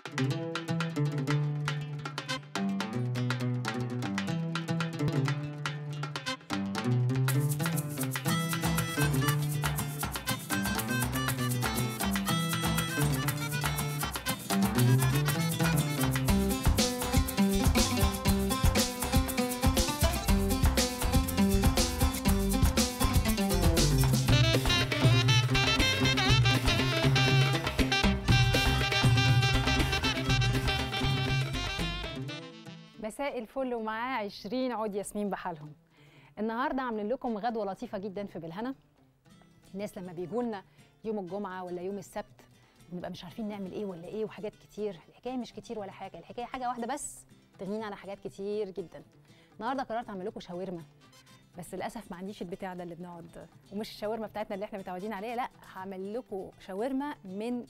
مساء الفل ومعاه 20 عود ياسمين بحالهم النهارده عاملين لكم غدوه لطيفه جدا في بالهنا الناس لما بيجوا لنا يوم الجمعه ولا يوم السبت بنبقى مش عارفين نعمل ايه ولا ايه وحاجات كتير الحكايه مش كتير ولا حاجه الحكايه حاجه واحده بس تغنينا عن حاجات كتير جدا النهارده قررت اعمل لكم شاورما بس للاسف ما عنديش البتاع ده اللي بنقعد ومش الشاورما بتاعتنا اللي احنا متعودين عليها لا هعمل لكم شاورما من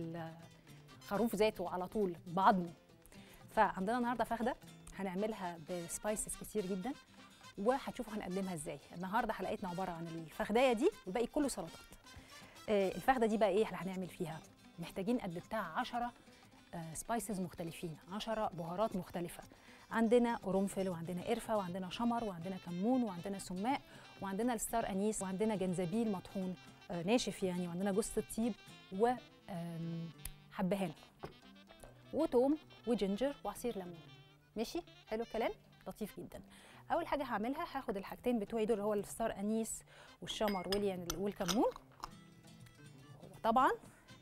الخروف ذاته على طول بعضمه فعندنا النهارده فخده هنعملها بسبايسز كتير جدا وهتشوفوا هنقدمها ازاي النهارده حلقتنا عباره عن الفخدايه دي والباقي كله سلطات آه، الفخده دي بقى ايه اللي هنعمل فيها محتاجين قد بتاع 10 سبايسز مختلفين 10 بهارات مختلفه عندنا قرنفل وعندنا قرفه وعندنا شمر وعندنا كمون وعندنا سماق وعندنا الستار انيس وعندنا جنزبيل مطحون آه، ناشف يعني وعندنا جوز الطيب و آم، حبهان وتوم وجنجر وعصير ليمون ماشي حلو الكلام لطيف جدا اول حاجه هعملها هاخد الحاجتين بتوعي دول اللي هو الستار انيس والشمر واليان والكمون وطبعا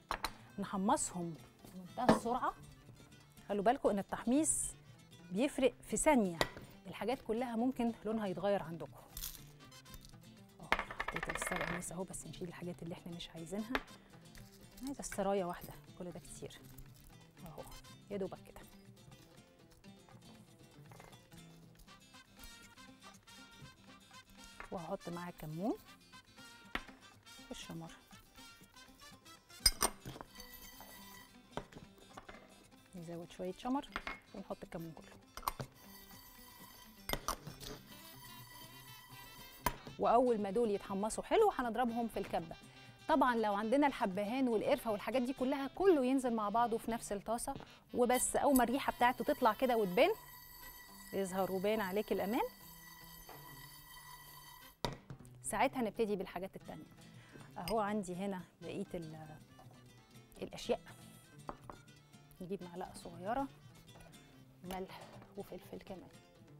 نحمصهم بمنتهى السرعه خلوا بالكم ان التحميص بيفرق في ثانيه الحاجات كلها ممكن لونها يتغير عندكم اهو حطيت الستار انيس اهو بس نشيل الحاجات اللي احنا مش عايزينها عايزه السرايه واحده كل ده كتير اهو يا دوبك كده وهحط معاه الكمون والشمر نزود شوية شمر ونحط الكمون كله وأول ما دول يتحمصوا حلو هنضربهم في الكبة طبعا لو عندنا الحبهان والقرفة والحاجات دي كلها كله ينزل مع بعضه في نفس الطاسة وبس أول ما الريحة بتاعته تطلع كده وتبان يظهر وبان عليك الأمان ساعتها نبتدي بالحاجات التانية اهو عندي هنا بقية ال- الأشياء نجيب معلقة صغيرة ملح وفلفل كمان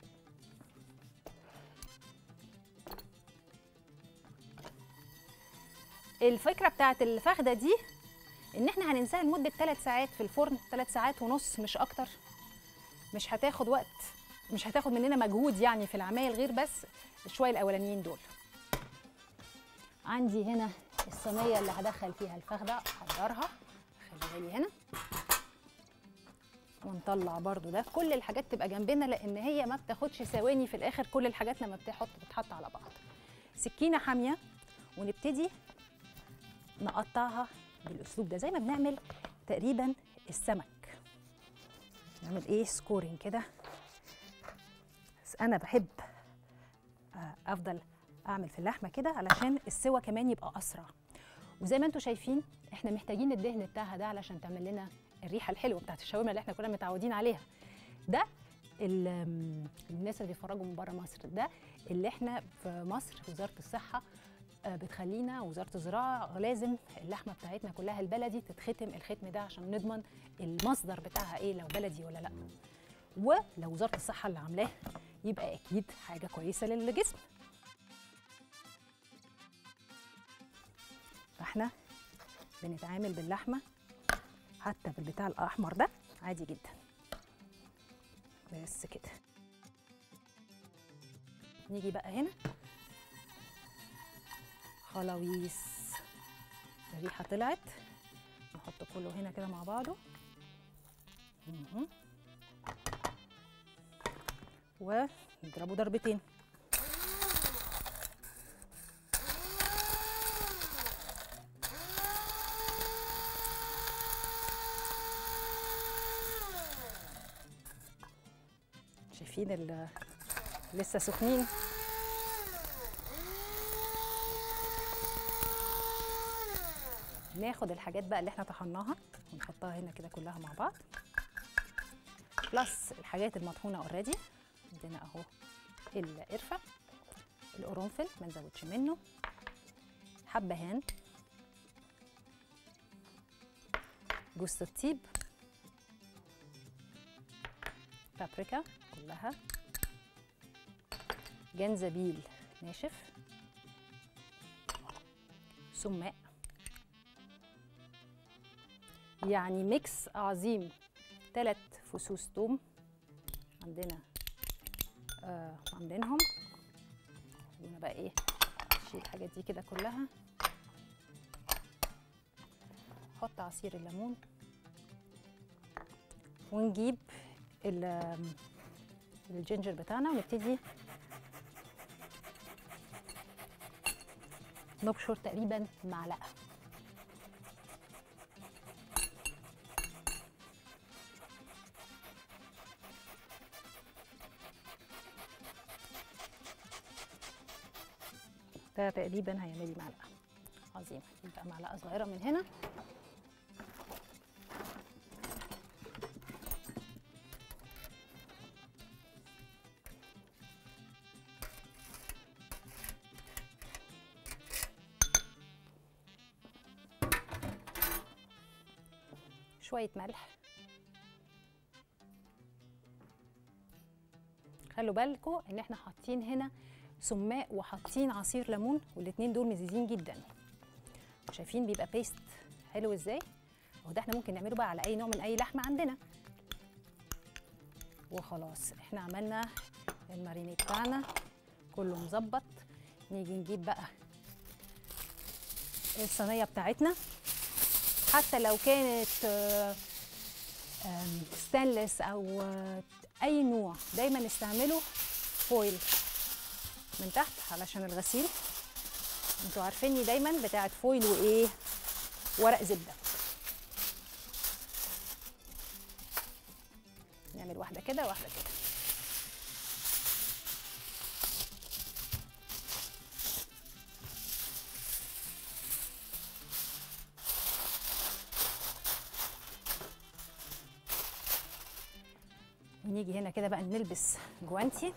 الفكرة بتاعت الفخدة دي ان احنا هننساها لمدة 3 ساعات في الفرن 3 ساعات ونص مش اكتر مش هتاخد وقت مش هتاخد مننا مجهود يعني في العمايل غير بس الشوية الاولانيين دول عندي هنا الصينيه اللي هدخل فيها الفخده احضرها خليها لي هنا ونطلع برضو ده كل الحاجات تبقى جنبنا لان هي ما بتاخدش ثواني في الاخر كل الحاجات لما بتحط بتتحط على بعض سكينه حاميه ونبتدي نقطعها بالاسلوب ده زي ما بنعمل تقريبا السمك نعمل ايه سكورين كده بس انا بحب آه، افضل اعمل في اللحمه كده علشان السوا كمان يبقى اسرع وزي ما انتم شايفين احنا محتاجين الدهن بتاعها ده علشان تعمل لنا الريحه الحلوه بتاعت الشاورما اللي احنا كنا متعودين عليها ده ال- ام، الناس اللي بيتفرجوا من بره مصر ده اللي احنا في مصر في وزاره الصحه آه، بتخلينا وزاره الزراعه لازم اللحمه بتاعتنا كلها البلدي تتختم الختم ده عشان نضمن المصدر بتاعها ايه لو بلدي ولا لا ولو وزاره الصحه اللي عاملاه يبقى اكيد حاجه كويسه للجسم فاحنا بنتعامل باللحمه حتى بالبتاع الاحمر ده عادي جدا بس كده نيجي بقى هنا خلاويص الريحه طلعت نحط كله هنا كده مع بعضه مهم. ونضربه ضربتين شايفين ال- لسه سخنين ناخد الحاجات بقى اللي احنا طحناها ونحطها هنا كده كلها مع بعض بلس الحاجات المطحونه اوريدي عندنا اهو القرفه القرنفل ما نزودش منه حبهان جوز الطيب بابريكا كلها جنزبيل ناشف سماق يعني ميكس عظيم ثلاث فصوص توم عندنا آه عاملينهم خلينا بقى ايه نشيل الحاجات دي كده كلها نحط عصير الليمون ونجيب ال- الجينجر بتاعنا ونبتدي نبشر تقريبا معلقه ده تقريبا هيعمل لي معلقه عظيمه يبقى معلقه صغيره من هنا شويه ملح خلوا بالكم ان احنا حاطين هنا سماق وحاطين عصير ليمون والاتنين دول مزيزين جدا شايفين بيبقى بيست حلو ازاي اهو ده احنا ممكن نعمله بقى على اي نوع من اي لحمه عندنا وخلاص احنا عملنا المارينيه بتاعنا كله مظبط نيجي نجيب بقى الصينيه بتاعتنا حتى لو كانت آه، آم، ستانلس او آه، اي نوع دايما استعملوا فويل من تحت علشان الغسيل انتوا عارفيني دايما بتاعت فويل وايه ورق زبده نعمل واحده كده واحده كده ونيجي هنا كده بقى نلبس جوانتي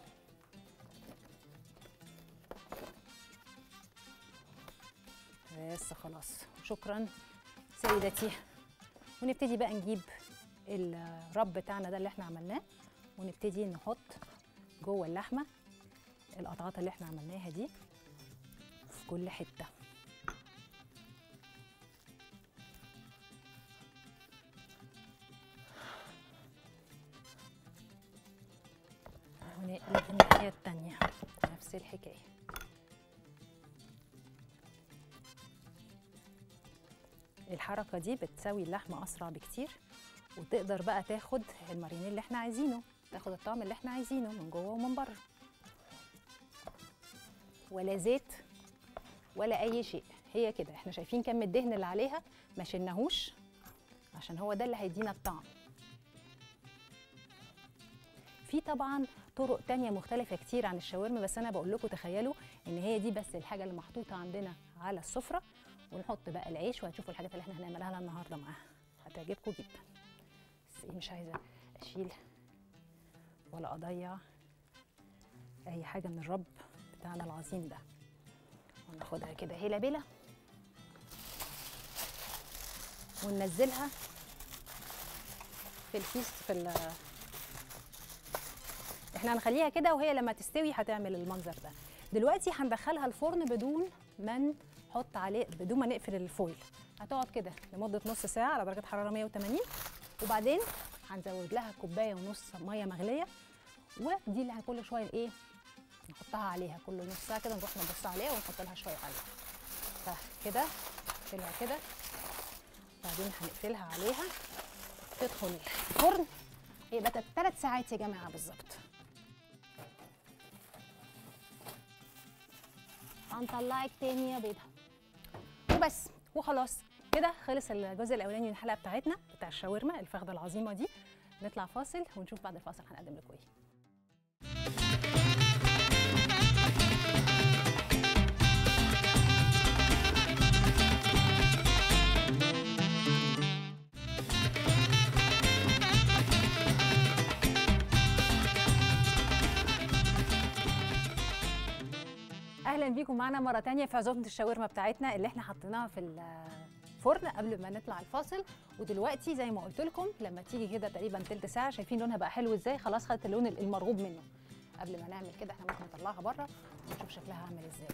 بس خلاص شكرا سيدتي ونبتدي بقى نجيب الرب بتاعنا ده اللي احنا عملناه ونبتدي نحط جوه اللحمه القطعات اللي احنا عملناها دي في كل حته ونقلب الناحيه التانيه نفس الحكايه الحركة دي بتسوي اللحمة أسرع بكتير وتقدر بقى تاخد المارينيه اللي احنا عايزينه تاخد الطعم اللي احنا عايزينه من جوه ومن بره ولا زيت ولا أي شيء هي كده احنا شايفين كم الدهن اللي عليها ما شلناهوش عشان هو ده اللي هيدينا الطعم في طبعا طرق تانية مختلفة كتير عن الشاورما بس أنا بقول لكم تخيلوا إن هي دي بس الحاجة اللي محطوطة عندنا على السفرة ونحط بقى العيش وهتشوفوا الحاجات اللي احنا هنعملها لها النهارده معاها هتعجبكم جدا بس ايه مش عايزه اشيل ولا اضيع اي حاجه من الرب بتاعنا العظيم ده وناخدها كده هيلا بيلا وننزلها في الكيس في ال احنا هنخليها كده وهي لما تستوي هتعمل المنظر ده دلوقتي هندخلها الفرن بدون ما نحط عليه بدون ما نقفل الفويل هتقعد كده لمده نص ساعه على درجه حراره 180 وبعدين هنزود لها كوبايه ونص ميه مغليه ودي اللي كل شويه ايه نحطها عليها كل نص ساعه كده نروح نبص عليها ونحط لها شويه عليها فكده نقفلها كده بعدين هنقفلها عليها تدخل الفرن يبقى ثلاث ساعات يا جماعه بالظبط هنطلعك تاني يا بيضه وبس وخلاص كده خلص الجزء الاولاني من الحلقه بتاعتنا بتاع الشاورما الفخده العظيمه دي نطلع فاصل ونشوف بعد الفاصل هنقدم لكم ايه اهلا بيكم معانا مره تانية في عزومه الشاورما بتاعتنا اللي احنا حطيناها في الفرن قبل ما نطلع الفاصل ودلوقتي زي ما قلت لكم لما تيجي كده تقريبا تلت ساعه شايفين لونها بقى حلو ازاي خلاص خدت اللون المرغوب منه قبل ما نعمل كده احنا ممكن نطلعها بره ونشوف شكلها عامل ازاي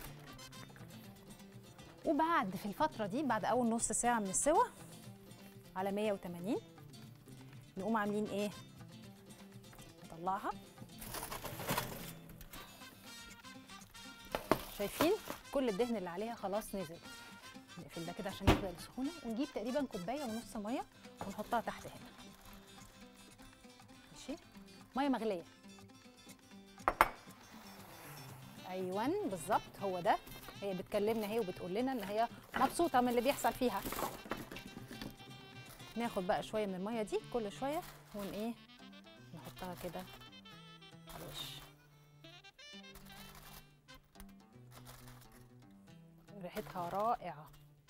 وبعد في الفتره دي بعد اول نص ساعه من السوا على 180 نقوم عاملين ايه نطلعها شايفين كل الدهن اللي عليها خلاص نزل نقفل ده كده عشان يبدا السخونه ونجيب تقريبا كوبايه ونص ميه ونحطها تحت هنا ماشي ميه مغليه ايوه بالظبط هو ده هي بتكلمنا هي وبتقول لنا ان هي مبسوطه من اللي بيحصل فيها ناخد بقى شويه من الميه دي كل شويه ون ايه نحطها كده على الوش ريحتها رائعه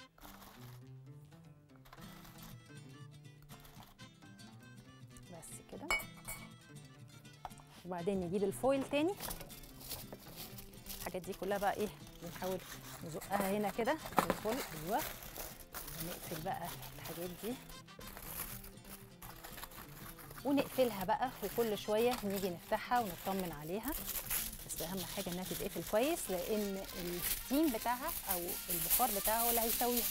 بس كده وبعدين نجيب الفويل تاني الحاجات دي كلها بقى ايه بنحاول نزقها هنا كده الفويل ايوه ونقفل بقى الحاجات دي ونقفلها بقى وكل شويه نيجي نفتحها ونطمن عليها بس اهم حاجه انها تتقفل كويس لان الستيم بتاعها او البخار بتاعها هو اللي هيسويها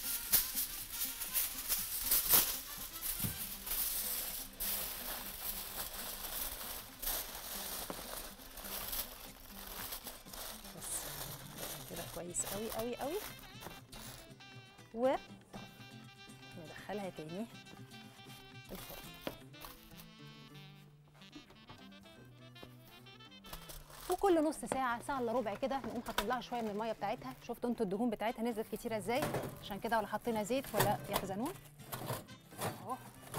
بس كده كويس قوي قوي قوي و ندخلها تاني الفرن وكل نص ساعه ساعه الا ربع كده نقوم حاطين لها شويه من الميه بتاعتها شفتوا انتوا الدهون بتاعتها نزلت كتيره ازاي عشان كده ولا حطينا زيت ولا يحزنون اهو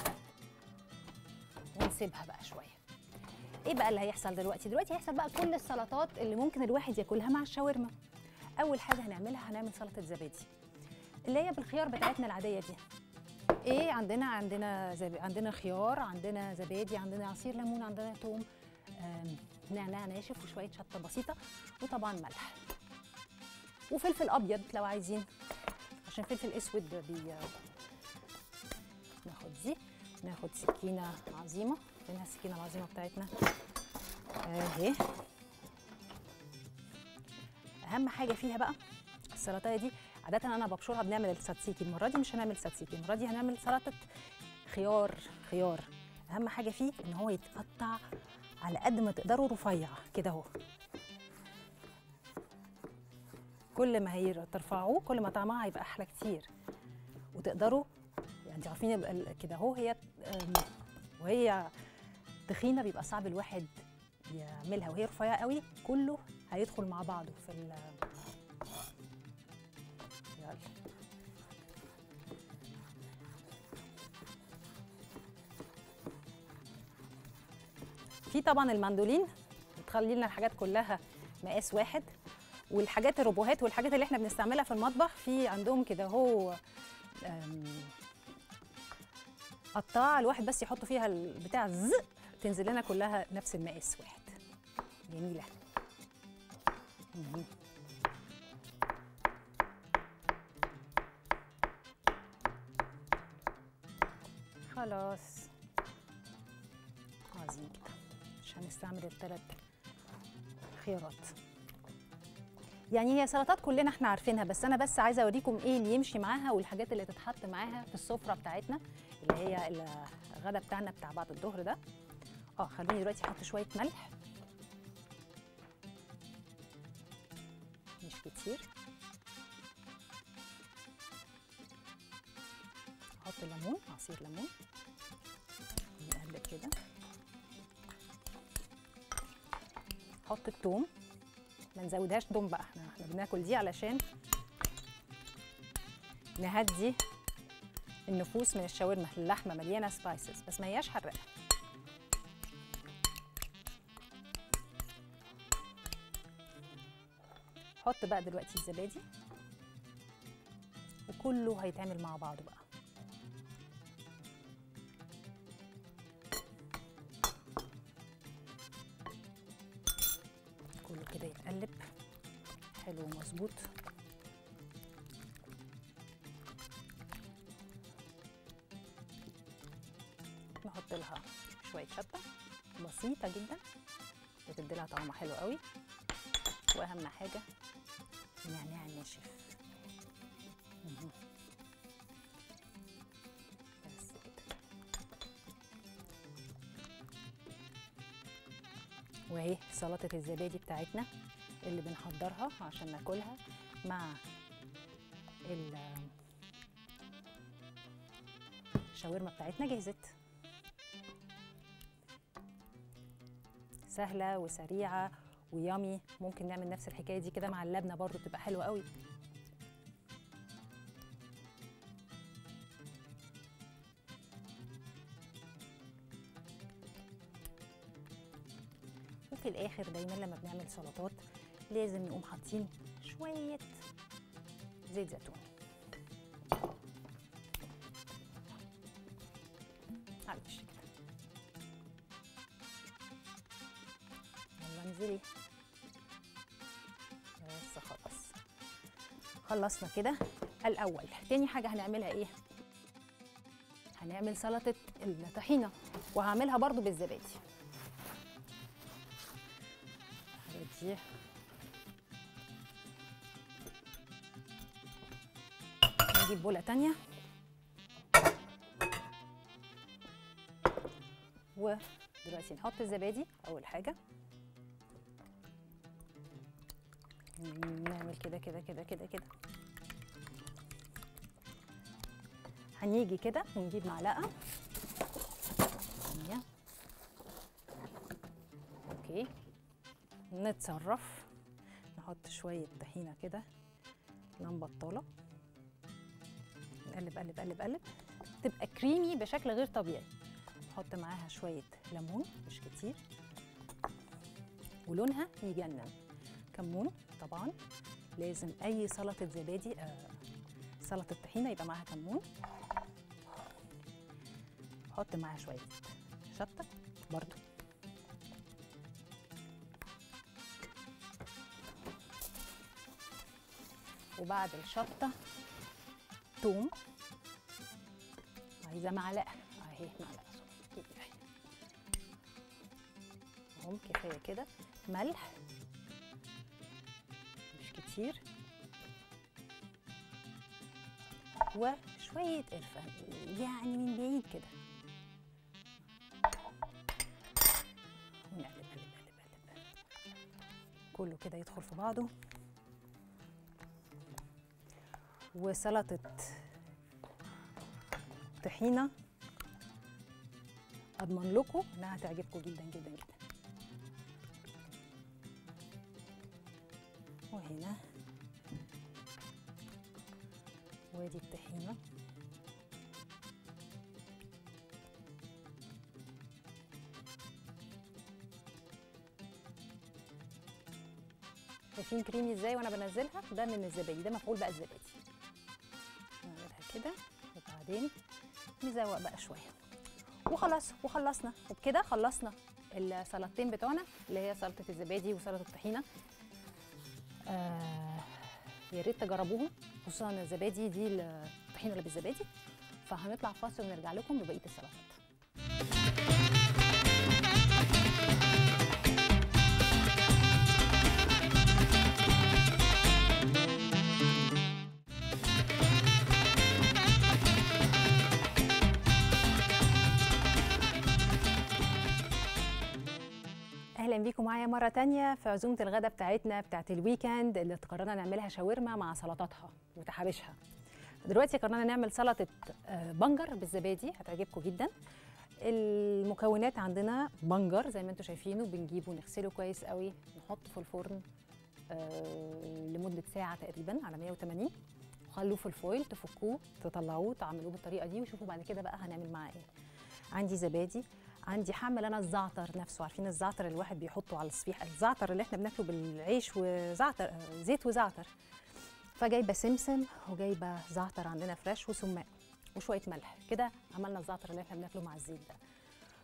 ونسيبها بقى شويه ايه بقى اللي هيحصل دلوقتي دلوقتي هيحصل بقى كل السلطات اللي ممكن الواحد ياكلها مع الشاورما اول حاجه هنعملها هنعمل سلطه زبادي اللي هي بالخيار بتاعتنا العاديه دي ايه عندنا عندنا زب... عندنا خيار عندنا زبادي عندنا عصير ليمون عندنا توم آم، نعناع ناشف وشويه شطه بسيطه وطبعا ملح وفلفل ابيض لو عايزين عشان فلفل اسود بي ناخد دي ناخد سكينه عظيمه فينها السكينه العظيمه بتاعتنا اهي اهم حاجه فيها بقى السلطه دي عاده انا ببشرها بنعمل الساتسيكي المره دي مش هنعمل ساتسيكي المره دي هنعمل سلطه خيار خيار اهم حاجه فيه ان هو يتقطع على قد ما تقدروا رفيع كده اهو كل ما هي ترفعوه كل ما طعمها هيبقى احلى كتير وتقدروا يعني انتوا عارفين يبقى ال- كده اهو هي أم، وهي تخينه بيبقى صعب الواحد يعملها وهي رفيعه قوي كله هيدخل مع بعضه في ال يلا في طبعا المندولين بتخلي لنا الحاجات كلها مقاس واحد والحاجات الروبوهات والحاجات اللي احنا بنستعملها في المطبخ في عندهم كده هو أم، قطاعه الواحد بس يحط فيها البتاع ز تنزل لنا كلها نفس المقاس واحد جميله مهم. خلاص عظيم كده مش هنستعمل الثلاث خيارات يعني هي سلطات كلنا احنا عارفينها بس انا بس عايزه اوريكم ايه اللي يمشي معاها والحاجات اللي تتحط معاها في السفره بتاعتنا اللي هي الغدا بتاعنا بتاع بعد الظهر ده اه خليني دلوقتي احط شويه ملح مش كتير احط ليمون عصير ليمون نقلب كده حط الثوم ما نزودهاش توم بقى احنا احنا بناكل دي علشان نهدي النفوس من الشاورما اللحمه مليانه سبايسز بس ما هياش حراقه حط بقى دلوقتي الزبادي وكله هيتعمل مع بعضه بقى كله كده يتقلب حلو ومظبوط نحط لها شويه شطه بسيطه جدا بتدي لها طعم حلو قوي واهم حاجه النعناع الناشف مهم. بس كده واهي سلطه الزبادي بتاعتنا اللي بنحضرها عشان ناكلها مع ال- الشاورما بتاعتنا جهزت سهله وسريعه ويامي ممكن نعمل نفس الحكايه دي كده مع اللبنه برضو بتبقى حلوه قوي وفي الاخر دايما لما بنعمل سلطات لازم نقوم حاطين شويه زيت زيتون على الوش كده يلا انزلي بس خلاص خلصنا كده الاول تاني حاجه هنعملها ايه هنعمل سلطه الطحينه وهعملها برضو بالزبادي دي نجيب بوله تانية ودلوقتي نحط الزبادي اول حاجه نعمل كده كده كده كده كده هنيجي كده ونجيب معلقه ثانية. اوكي نتصرف نحط شويه طحينه كده لمبه بطاله نقلب قلب قلب قلب تبقى كريمي بشكل غير طبيعي نحط معاها شويه ليمون مش كتير ولونها يجنن كمون طبعا لازم اي سلطه زبادي آه سلطه طحينه يبقى معاها كمون حط معاها شويه شطه برضو وبعد الشطه توم عايزه معلقه اهي معلقه صغيرة كده اهي اهم كفايه كده ملح مش كتير وشويه قرفه يعني من بعيد كده ونقلب قلب قلب قلب كله كده يدخل في بعضه وسلطه طحينه اضمن لكم انها هتعجبكم جدا جدا جدا وهنا وادي الطحينه شايفين كريمي ازاي وانا بنزلها ده من الزبادي ده مفعول بقى الزبادي نعملها كده وبعدين نزوق بقى شويه وخلاص وخلصنا وبكده خلصنا السلطتين بتوعنا اللي هي سلطه الزبادي وسلطه الطحينه آه يا ريت تجربوهم خصوصا الزبادي دي الطحينه اللي بالزبادي فهنطلع فاصل ونرجع لكم ببقيه السلطات اهلا بيكم معايا مره تانية في عزومه الغدا بتاعتنا بتاعت الويكند اللي قررنا نعملها شاورما مع سلطاتها وتحابيشها دلوقتي قررنا نعمل سلطه آه، بنجر بالزبادي هتعجبكم جدا المكونات عندنا بنجر زي ما انتم شايفينه بنجيبه نغسله كويس قوي نحطه في الفرن آه، لمده ساعه تقريبا على 180 وخلوه في الفويل تفكوه تطلعوه تعملوه بالطريقه دي وشوفوا بعد كده بقى هنعمل معاه ايه عندي زبادي عندي هعمل انا الزعتر نفسه عارفين الزعتر اللي الواحد بيحطه على الصفيح الزعتر اللي احنا بناكله بالعيش وزعتر آه، زيت وزعتر فجايبه سمسم وجايبه زعتر عندنا فريش وسماق وشويه ملح كده عملنا الزعتر اللي احنا بناكله مع الزيت ده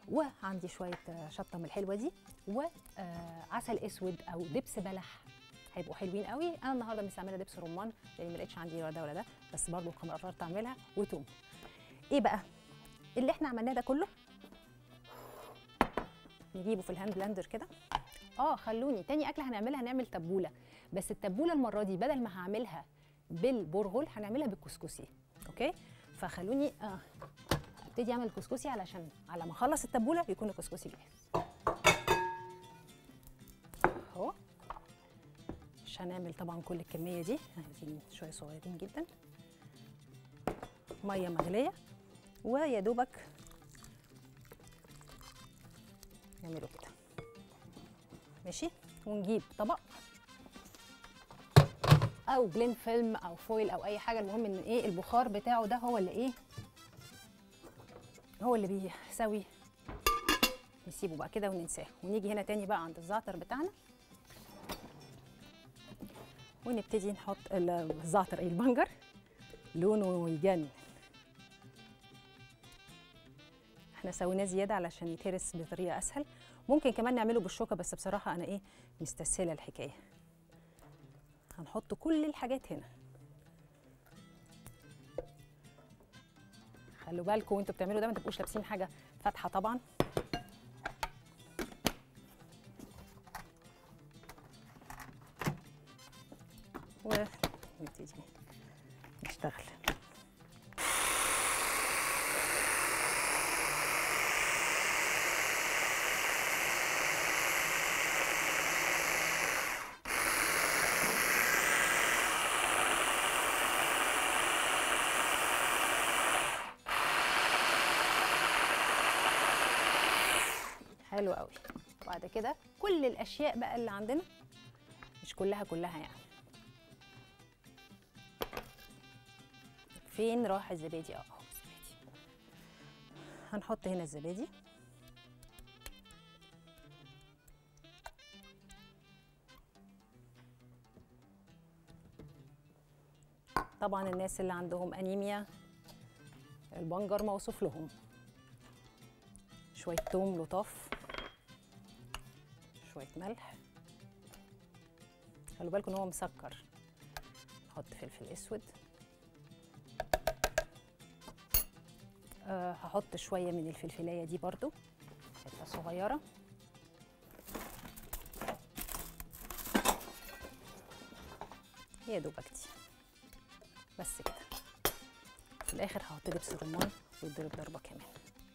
وعندي شويه آه، شطه من الحلوه دي وعسل اسود او دبس بلح هيبقوا حلوين قوي انا النهارده مستعمله دبس رمان لان ما لقيتش عندي ولا ده ولا ده بس برضو قررت اعملها وتوم ايه بقى اللي احنا عملناه ده كله نجيبه في الهاند بلندر كده اه خلوني تاني اكله هنعملها هنعمل تبوله بس التبوله المره دي بدل ما هعملها بالبرغل هنعملها بالكسكسي اوكي فخلوني آه ابتدي اعمل الكسكسي علشان على ما اخلص التبوله يكون الكسكسي جاهز اهو مش هنعمل طبعا كل الكميه دي عايزين شويه صغيرين جدا ميه مغليه ويا دوبك نعمله كده ماشي ونجيب طبق او بلين فيلم او فويل او اي حاجه المهم ان ايه البخار بتاعه ده هو اللي ايه هو اللي بيساوي نسيبه بقى كده وننساه ونيجي هنا تاني بقى عند الزعتر بتاعنا ونبتدي نحط الزعتر ايه البنجر لونه يجنن احنا سويناه زياده علشان يتهرس بطريقه اسهل ممكن كمان نعمله بالشوكه بس بصراحه انا ايه مستسهله الحكايه هنحط كل الحاجات هنا خلوا بالكم وانتوا بتعملوا ده ما تبقوش لابسين حاجه فاتحه طبعا ونبتدي نشتغل حلو قوي وبعد كده كل الاشياء بقى اللي عندنا مش كلها كلها يعني فين راح الزبادي اه اهو الزبادي هنحط هنا الزبادي طبعا الناس اللي عندهم انيميا البنجر موصوف لهم شويه توم لطاف شويه ملح خلوا بالكم ان هو مسكر نحط فلفل اسود أه هحط شويه من الفلفلايه دي برضو حته صغيره يا دوبك دي بس كده في الاخر هحط دبس رمان ويتضرب ضربه كمان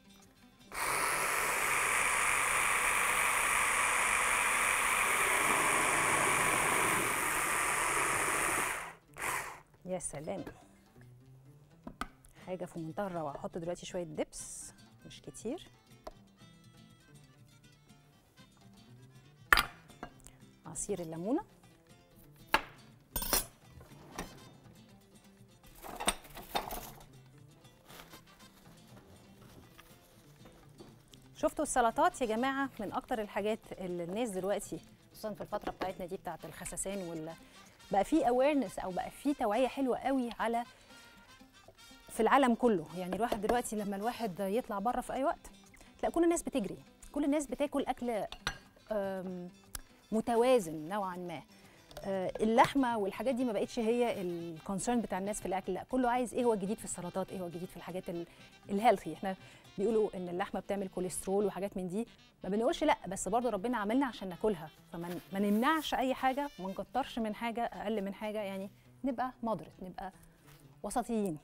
يا سلام حاجه في منتهى الروعه هحط دلوقتي شويه دبس مش كتير عصير الليمونه شفتوا السلطات يا جماعه من اكتر الحاجات اللي الناس دلوقتي خصوصا في الفتره بتاعتنا دي بتاعت الخسسان وال بقى في اويرنس او بقى في توعيه حلوه قوي على في العالم كله يعني الواحد دلوقتي لما الواحد يطلع بره في اي وقت تلاقي كل الناس بتجري كل الناس بتاكل اكل أم، متوازن نوعا ما آه، اللحمه والحاجات دي ما بقتش هي الكونسيرن بتاع الناس في الاكل لا كله عايز ايه هو الجديد في السلطات ايه هو الجديد في الحاجات الهيلثي احنا بيقولوا ان اللحمه بتعمل كوليسترول وحاجات من دي ما بنقولش لا بس برضو ربنا عملنا عشان ناكلها فما ما نمنعش اي حاجه وما نكترش من حاجه اقل من حاجه يعني نبقى مودريت نبقى وسطيين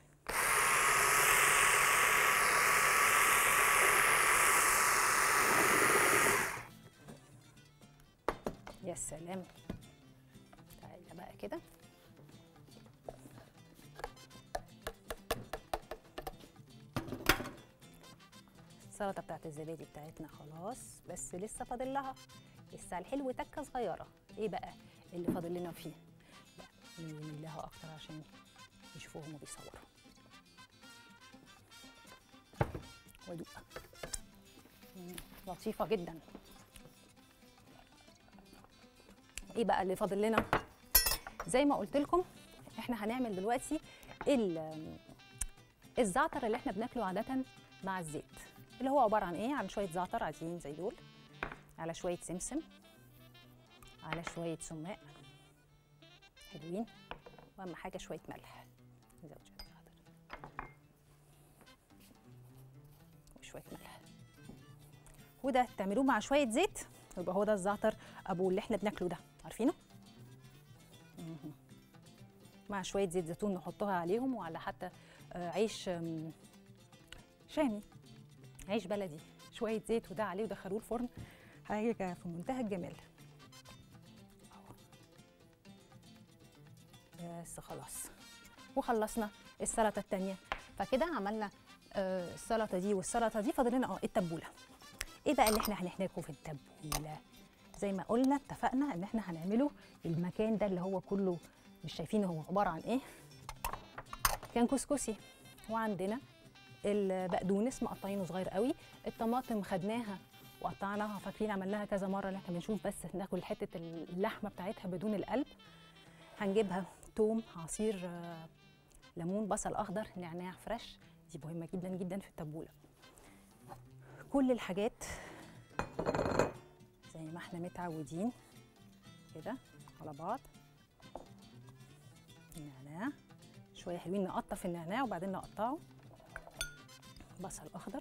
يا سلام تعالى بقى كده السلطه بتاعت الزبادي بتاعتنا خلاص بس لسه فاضل لها لسه الحلو تكه صغيره ايه بقى اللي فاضل لنا فيه لا نميل لها اكتر عشان يشوفوهم وبيصوروا وادوق مم، لطيفه جدا ايه بقى اللي فاضل لنا زي ما قلت لكم احنا هنعمل دلوقتي ال- الزعتر اللي احنا بناكله عاده مع الزيت اللي هو عباره عن ايه عن شويه زعتر عاديين زي دول على شويه سمسم على شويه سماق حلوين واهم حاجه شويه ملح نزود شويه زعتر وشويه ملح وده تعملوه مع شويه زيت يبقى هو ده الزعتر ابو اللي احنا بناكله ده عارفينه مهم. مع شويه زيت زيتون نحطها عليهم وعلى حتى آه، عيش آم، شامي عيش بلدي شويه زيت وده عليه ودخلوه الفرن حاجه في منتهى الجمال بس خلاص وخلصنا السلطه التانية فكده عملنا آه، السلطه دي والسلطه دي فاضل لنا اه التبوله ايه بقى اللي احنا هنحتاجه في التبوله زي ما قلنا اتفقنا ان احنا هنعمله المكان ده اللي هو كله مش شايفين هو عباره عن ايه كان كسكسي وعندنا البقدونس مقطعينه صغير قوي الطماطم خدناها وقطعناها فاكرين عملناها كذا مره ان احنا بنشوف بس ناكل حته اللحمه بتاعتها بدون القلب هنجيبها توم عصير آه، ليمون بصل اخضر نعناع فريش دي مهمه جدا جدا في التبوله كل الحاجات زي ما احنا متعودين كده على بعض النعناع شويه حلوين نقطف النعناع وبعدين نقطعه بصل اخضر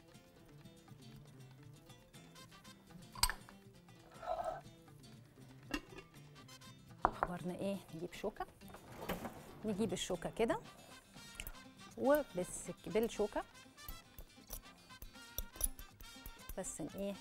اخبارنا ايه نجيب شوكه نجيب الشوكه كده وبس بالشوكه بس ن- ايه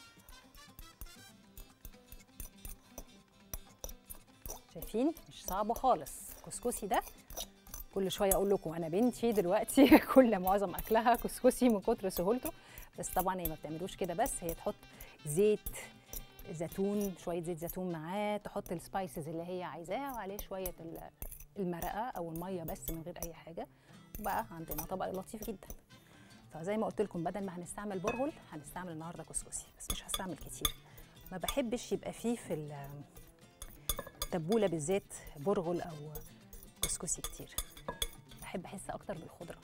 شايفين مش صعبه خالص كسكسي ده كل شويه اقول لكم انا بنتي دلوقتي كل معظم اكلها كسكسي من كتر سهولته بس طبعا هي ما بتعملوش كده بس هي تحط زيت زيتون شويه زيت زيتون معاه تحط السبايسز اللي هي عايزاها وعليه شويه ال- المرقه او الميه بس من غير اي حاجه وبقى عندنا طبق لطيف جدا فزي ما قلت لكم بدل ما هنستعمل برغل هنستعمل النهارده كسكسي بس مش هستعمل كتير ما بحبش يبقى فيه في ال- التبوله بالذات برغل او كسكسي كتير بحب احس اكتر بالخضره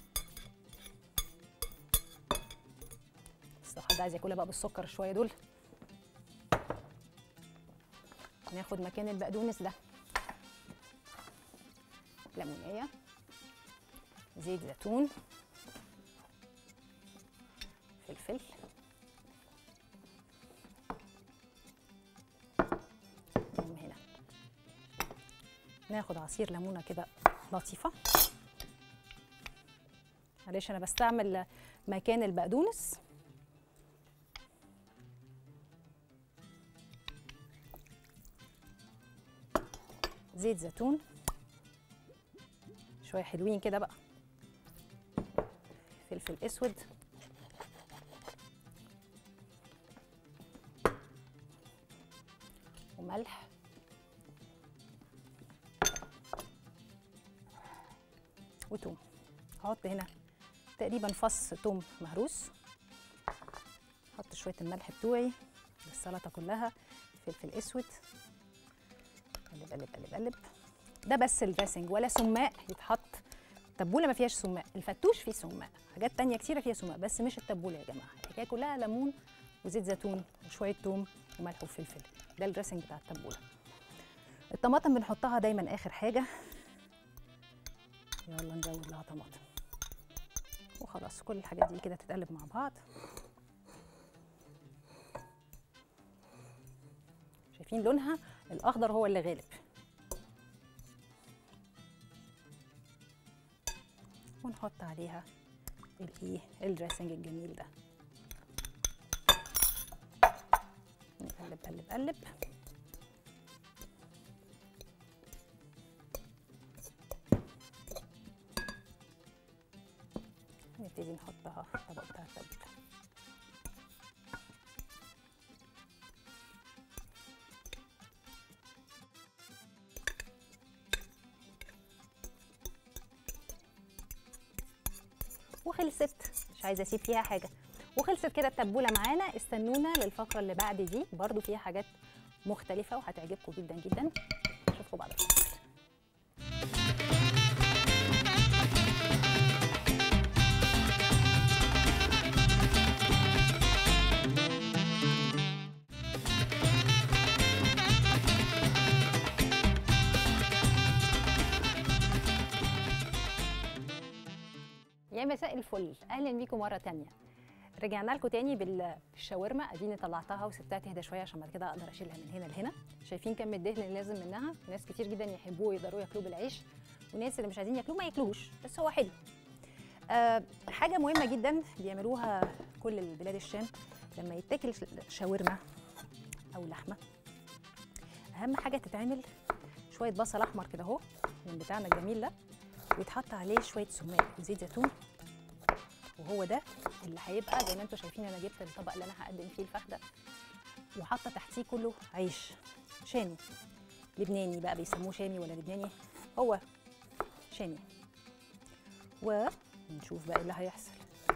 بس لو حد عايز ياكلها بقى بالسكر شويه دول ناخد مكان البقدونس ده ليمونيه زيت زيتون فلفل من هنا ناخد عصير ليمونه كده لطيفه معلش انا بستعمل مكان البقدونس زيت زيتون شويه حلوين كده بقى فلفل اسود وملح وتوم هحط هنا تقريبا فص توم مهروس احط شويه الملح بتوعي للسلطه كلها فلفل اسود قلب قلب قلب قلب ده بس الدريسنج ولا سماق يتحط التبوله ما فيهاش سماق الفتوش فيه سماق حاجات تانية كتيره فيها سماق بس مش التبوله يا جماعه الحكايه كلها ليمون وزيت زيتون وشويه توم وملح وفلفل ده الدريسنج بتاع التبوله الطماطم بنحطها دايما اخر حاجه يلا نزود لها طماطم وخلاص كل الحاجات دي كده تتقلب مع بعض شايفين لونها الاخضر هو اللي غالب ونحط عليها الايه الدريسنج الجميل ده نقلب قلب قلب نبتدي نحطها في الطبق بتاع التبوله وخلصت مش عايزه اسيب فيها حاجه وخلصت كده التبوله معانا استنونا للفقره اللي بعد دي برضو فيها حاجات مختلفه وهتعجبكم جدا جدا اشوفكم بعد الفاصل يا مساء الفل اهلا بيكم مره تانية رجعنا لكم تاني بال- بالشاورما اديني طلعتها وسبتها تهدى شويه عشان بعد كده اقدر اشيلها من هنا لهنا شايفين كم الدهن اللي لازم منها ناس كتير جدا يحبوه يقدروا ياكلوه بالعيش وناس اللي مش عايزين ياكلوه ما ياكلوش بس هو حلو آه حاجه مهمه جدا بيعملوها كل البلاد الشام لما يتاكل شاورما او لحمه اهم حاجه تتعمل شويه بصل احمر كده اهو من بتاعنا الجميل ده ويتحط عليه شويه سماق وزيت زيتون وهو ده اللي هيبقى زي ما انتم شايفين انا جبت الطبق اللي انا هقدم فيه الفخده وحاطه تحتيه كله عيش شامي لبناني بقى بيسموه شامي ولا لبناني هو شامي ونشوف بقى إيه اللي هيحصل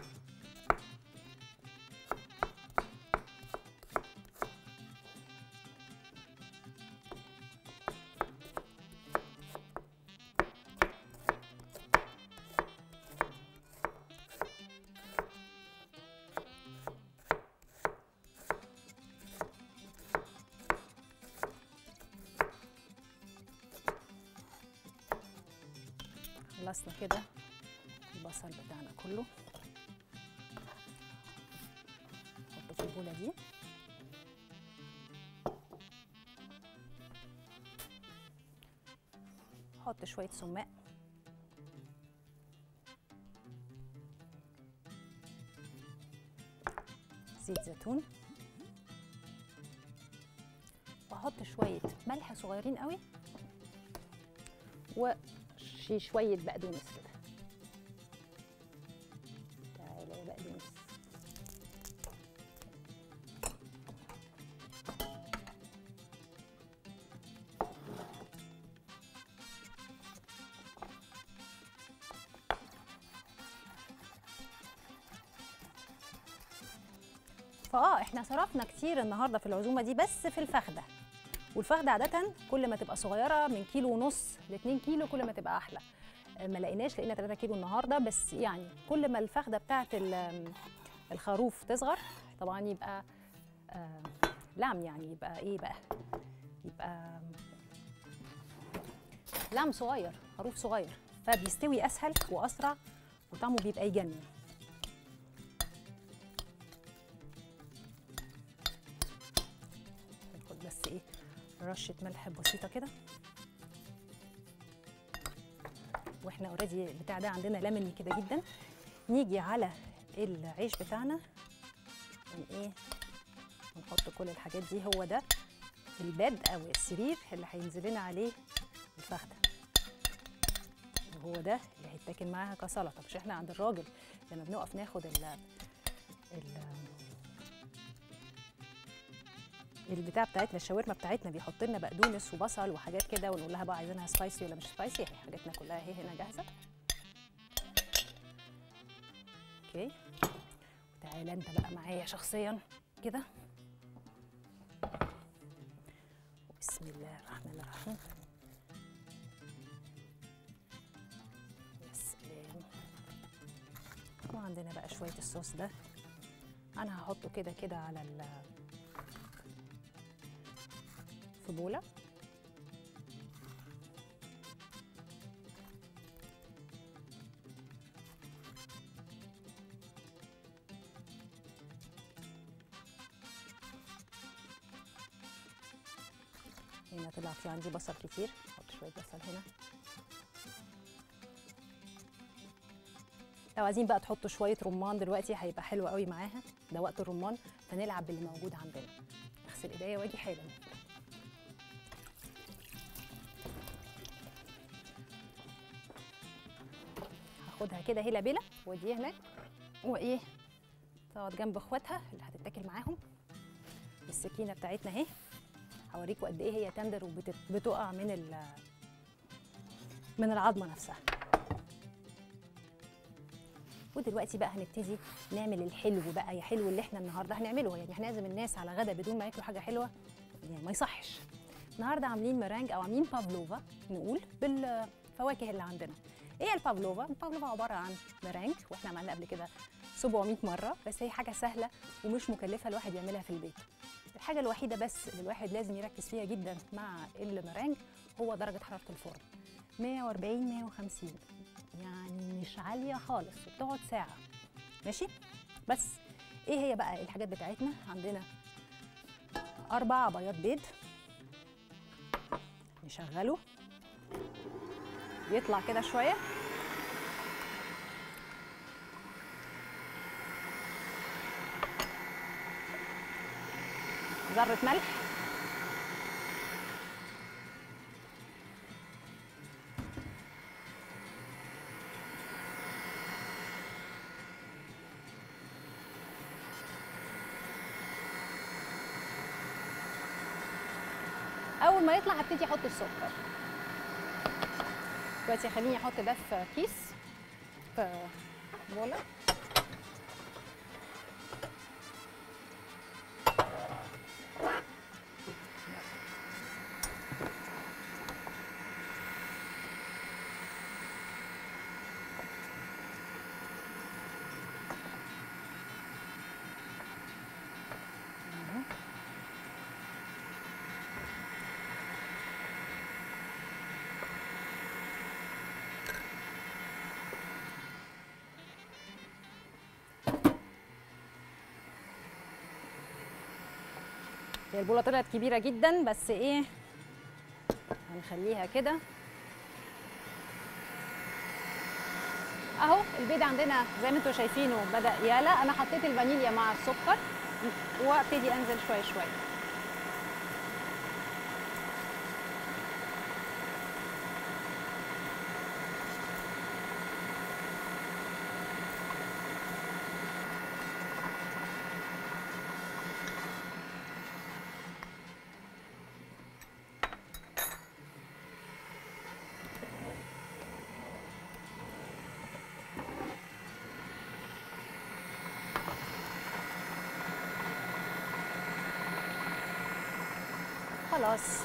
خلصنا كده البصل بتاعنا كله نحطه في البوله دي نحط شويه سماق زيت زيتون واحط شويه ملح صغيرين قوي وشي شويه بقدونس كده تعالى يا بقدونس فاه احنا صرفنا كتير النهارده في العزومه دي بس في الفخده والفخده عاده كل ما تبقى صغيره من كيلو ونص ل 2 كيلو كل ما تبقى احلى ما لقيناش لقينا 3 كيلو النهارده بس يعني كل ما الفخده بتاعه ال- الخروف تصغر طبعا يبقى آه لعم يعني يبقى ايه بقى يبقى لعم صغير خروف صغير فبيستوي اسهل واسرع وطعمه بيبقى يجنن ناخد بس ايه رشه ملح بسيطه كده واحنا اوريدي البتاع ده عندنا لمني كده جدا نيجي على العيش بتاعنا ون ايه ونحط كل الحاجات دي هو ده الباد او السرير اللي هينزل لنا عليه الفخده وهو ده اللي هيتاكل معاها كسلطه مش احنا عند الراجل لما بنقف ناخد ال ال البتاع بتاعتنا الشاورما بتاعتنا بيحط لنا بقدونس وبصل وحاجات كده ونقول لها بقى عايزينها سبايسي ولا مش سبايسي اهي حاجاتنا كلها اهي هنا جاهزه اوكي تعالى انت بقى معايا شخصيا كده بسم الله الرحمن الرحيم يا سلام وعندنا بقى شويه الصوص ده انا هحطه كده كده على ال في بوله هنا طلع في عندي بصل كتير احط شويه بصل هنا لو عايزين بقى تحطوا شويه رمان دلوقتي هيبقى حلو قوي معاها ده وقت الرمان فنلعب باللي موجود عندنا اغسل ايديا واجي حالا هاخدها كده هيلا بيلا واديها هناك وايه تقعد جنب اخواتها اللي هتتاكل معاهم السكينه بتاعتنا اهي هوريكم قد ايه هي تندر وبتقع من ال من العظمه نفسها ودلوقتي بقى هنبتدي نعمل الحلو بقى يا حلو اللي احنا النهارده هنعمله يعني احنا نعزم الناس على غدا بدون ما ياكلوا حاجه حلوه يعني ما يصحش النهارده عاملين مرانج او عاملين بافلوفا نقول بالفواكه اللي عندنا ايه البافلوفا البافلوفا عباره عن مرانج واحنا عملنا قبل كده 700 مره بس هي حاجه سهله ومش مكلفه الواحد يعملها في البيت الحاجه الوحيده بس اللي الواحد لازم يركز فيها جدا مع المرانج هو درجه حراره الفرن 140 150 يعني مش عاليه خالص وبتقعد ساعه ماشي بس ايه هي بقى الحاجات بتاعتنا عندنا اربع بياض بيض نشغله يطلع كده شويه ذره ملح اول ما يطلع هبتدي احط السكر دلوقتي خليني احط ده في كيس في بوله هي البوله طلعت كبيره جدا بس ايه هنخليها كده اهو البيض عندنا زي ما انتم شايفينه بدا يعلى انا حطيت الفانيليا مع السكر وابتدي انزل شويه شويه خلاص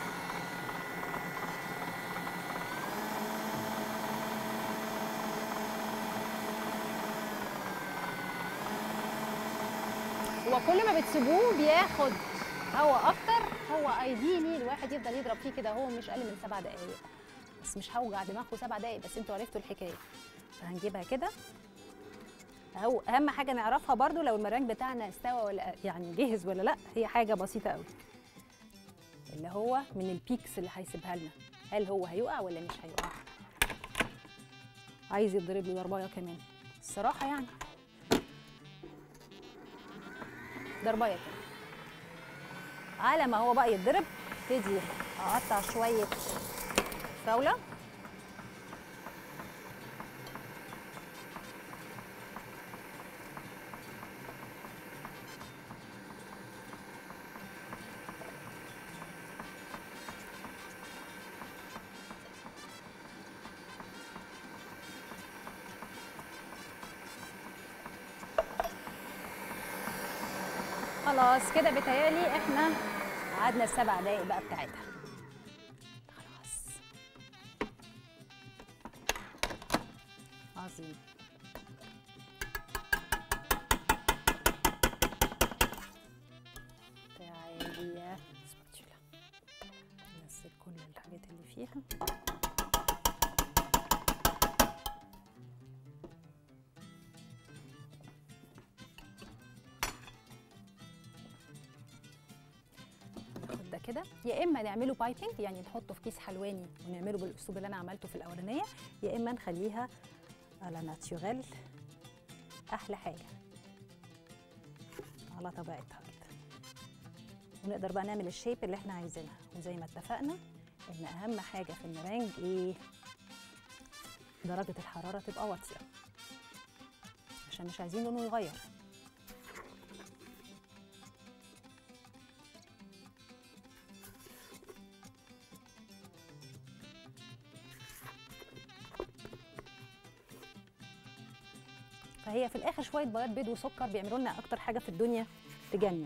هو كل ما بتسيبوه بياخد هوا اكتر هو ايديلي الواحد يفضل يضرب فيه كده هو مش اقل من سبع دقايق بس مش هوجع دماغكم سبع دقايق بس انتوا عرفتوا الحكايه فهنجيبها كده اهو اهم حاجه نعرفها برضو لو المرانج بتاعنا استوى ولا يعني جهز ولا لا هي حاجه بسيطه قوي اللي هو من البيكس اللي هيسيبها لنا هل هو هيقع ولا مش هيقع عايز يتضرب له ضربايه كمان الصراحه يعني ضربايه كمان على ما هو بقى يتضرب ابتدي اقطع شويه فراوله خلاص كده بيتهيألي احنا قعدنا السبع دقايق بقى بتاعتها خلاص عظيم تعالي يا سباتشولا ننزل كل الحاجات اللي فيها ناخد ده كده يا اما نعمله بايبنج يعني نحطه في كيس حلواني ونعمله بالاسلوب اللي انا عملته في الاولانيه يا اما نخليها على ناتشورال احلى حاجه على طبيعتها كده ونقدر بقى نعمل الشيب اللي احنا عايزينها وزي ما اتفقنا ان اهم حاجه في المرانج ايه درجه الحراره تبقى واطيه عشان مش عايزين لونه يغير فهي في الاخر شويه بياض بيض وسكر بيعملوا لنا اكتر حاجه في الدنيا تجنن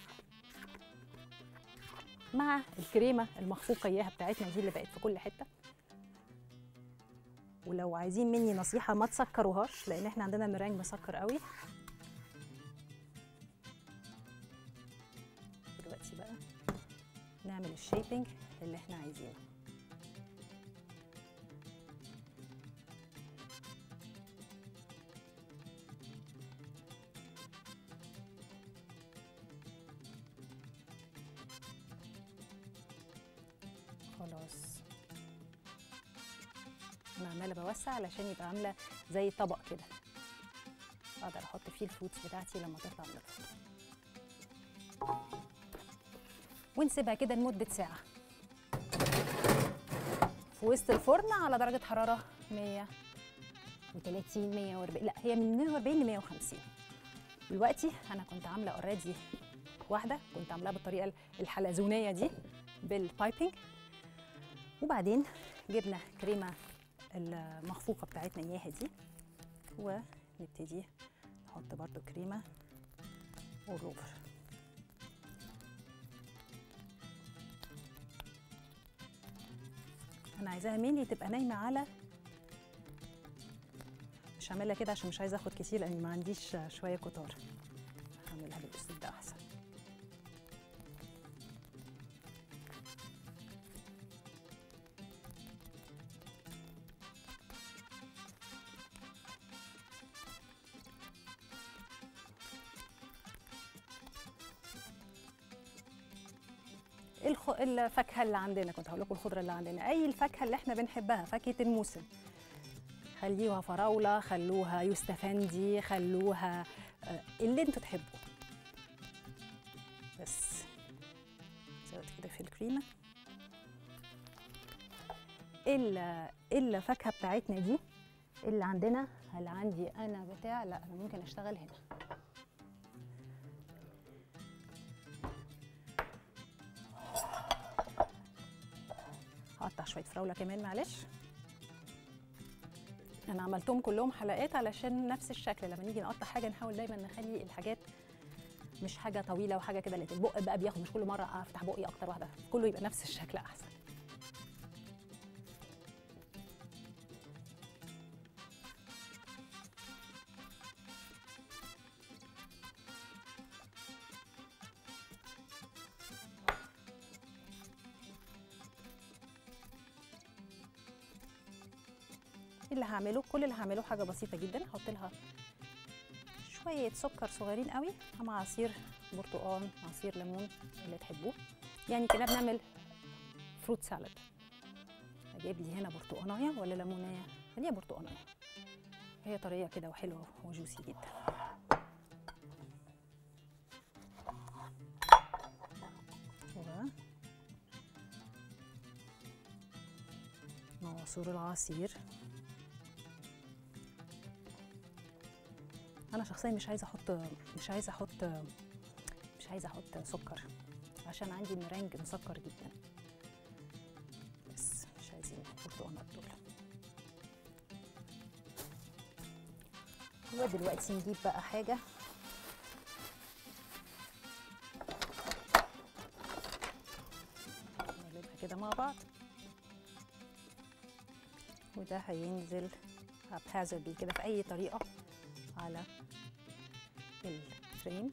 مع الكريمه المخفوقه اياها بتاعتنا دي اللي بقت في كل حته ولو عايزين مني نصيحه ما تسكروهاش لان احنا عندنا ميرانج مسكر قوي دلوقتي بقى نعمل الشيبنج اللي احنا عايزينه خلاص انا عماله بوسع علشان يبقى عامله زي طبق كده اقدر احط فيه الفروتس بتاعتي لما تطلع من الفرن ونسيبها كده لمده ساعه في وسط الفرن على درجه حراره 130 140 لا هي من 140 ل 150 دلوقتي انا كنت عامله اوريدي واحده كنت عاملاها بالطريقه الحلزونيه دي بالبايبنج وبعدين جبنا كريمه المخفوقه بتاعتنا اياها دي ونبتدي نحط برضو كريمه اوفر انا عايزاها ميني تبقى نايمه على مش هعملها كده عشان مش عايزه اخد كتير لاني ما عنديش شويه كتار هعملها بالاسلوب ده احسن الخ... الفاكهه اللي عندنا كنت هقول لكم الخضره اللي عندنا اي الفاكهه اللي احنا بنحبها فاكهه الموسم خليوها فراوله خلوها يوستفندي خلوها آه، اللي انتوا تحبوا بس زود كده في الكريمه الا الفاكهه بتاعتنا دي اللي عندنا هل عندي انا بتاع لا انا ممكن اشتغل هنا هقطع شويه فراوله كمان معلش انا عملتهم كلهم حلقات علشان نفس الشكل لما نيجي نقطع حاجه نحاول دايما نخلي الحاجات مش حاجه طويله وحاجه كده اللي البق بقى بياخد مش كل مره افتح بقي اكتر واحده كله يبقى نفس الشكل احسن اللي هعمله كل اللي هعمله حاجه بسيطه جدا هحط لها شويه سكر صغيرين قوي مع عصير برتقال عصير ليمون اللي تحبوه يعني كده بنعمل فروت سالاد اجيب لي هنا برتقانيه ولا ليمونيه خليها برتقانيه هي طريه كده وحلوه وجوسي جدا كده مع عصير العصير انا شخصيا مش عايزه احط مش عايزه احط مش عايزه احط سكر عشان عندي المرنج مسكر جدا بس مش عايزين برتقانات دول ودلوقتي نجيب بقى حاجه نقلبها كده مع بعض وده هينزل haphazardly كده في اي طريقه على الفريم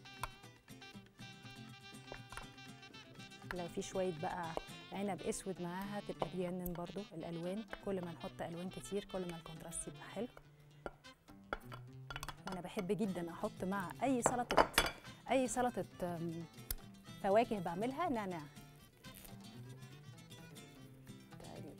لو في شويه بقى عنب اسود معاها تبقى تجنن برضو الالوان كل ما نحط الوان كتير كل ما الكونتراست يبقى حلو وانا بحب جدا احط مع اي سلطه اي سلطه أم، فواكه بعملها نعناع تعالي.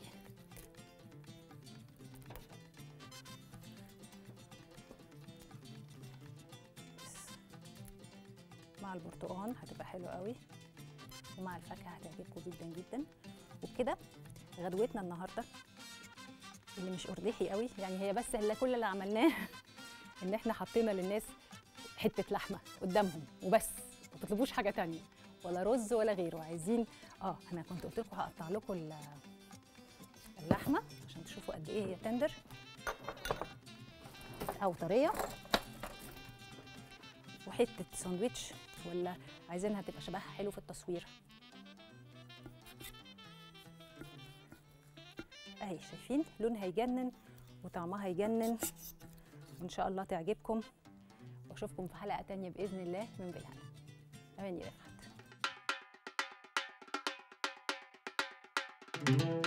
مع البرتقال هتبقى حلوه قوي ومع الفاكهه هتعجبكم جدا جدا وبكده غدوتنا النهارده اللي مش ارداحي قوي يعني هي بس اللي كل اللي عملناه ان احنا حطينا للناس حته لحمه قدامهم وبس ما تطلبوش حاجه تانية ولا رز ولا غيره عايزين اه انا كنت قلت لكم هقطع لكم ال- اللحمه عشان تشوفوا قد ايه هي تندر او طريه وحته ساندويتش ولا عايزينها تبقى شبهها حلو في التصوير اهي شايفين لونها يجنن وطعمها يجنن وان شاء الله تعجبكم واشوفكم في حلقه تانية باذن الله من بالهنا اماني رفعت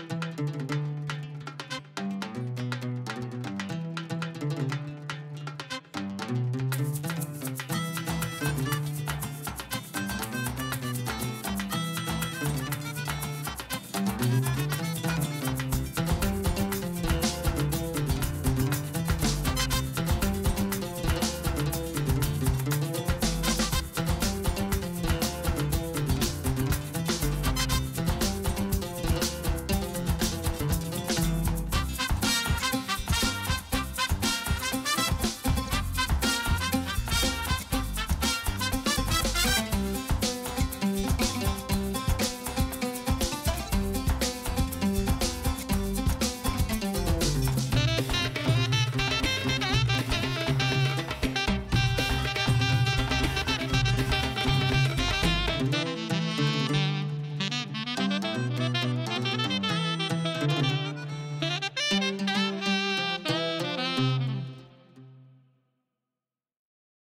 السلامه